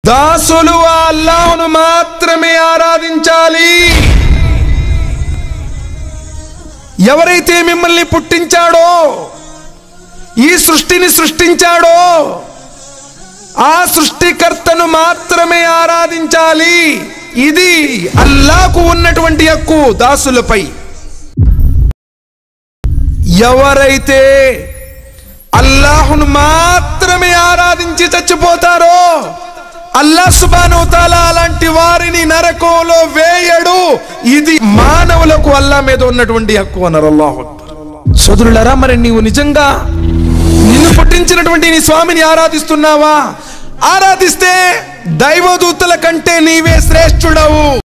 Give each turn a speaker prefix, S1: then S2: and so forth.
S1: దాసులు ఆ అల్లాహును మాత్రమే ఆరాధించాలి ఎవరైతే మిమ్మల్ని పుట్టించాడో ఈ సృష్టిని సృష్టించాడో ఆ సృష్టికర్తను మాత్రమే ఆరాధించాలి ఇది అల్లాకు ఉన్నటువంటి హక్కు దాసులపై ఎవరైతే అల్లాహును మాత్రమే ఆరాధించి చచ్చిపోతారో అల్లా సుబాను తాలా అలాంటి వారిని నరకంలో వేయడు ఇది మానవులకు అల్లా మీద ఉన్నటువంటి హక్కు అన్నారు అల్లాహు అక్బర్. సోదరులారా మరి నీవు నిజంగా నిన్ను పుట్టించినటువంటి నీ స్వామిని ఆరాధిస్తున్నావా ఆరాధిస్తే దైవదూతల కంటే నీవే శ్రేష్ఠుడవు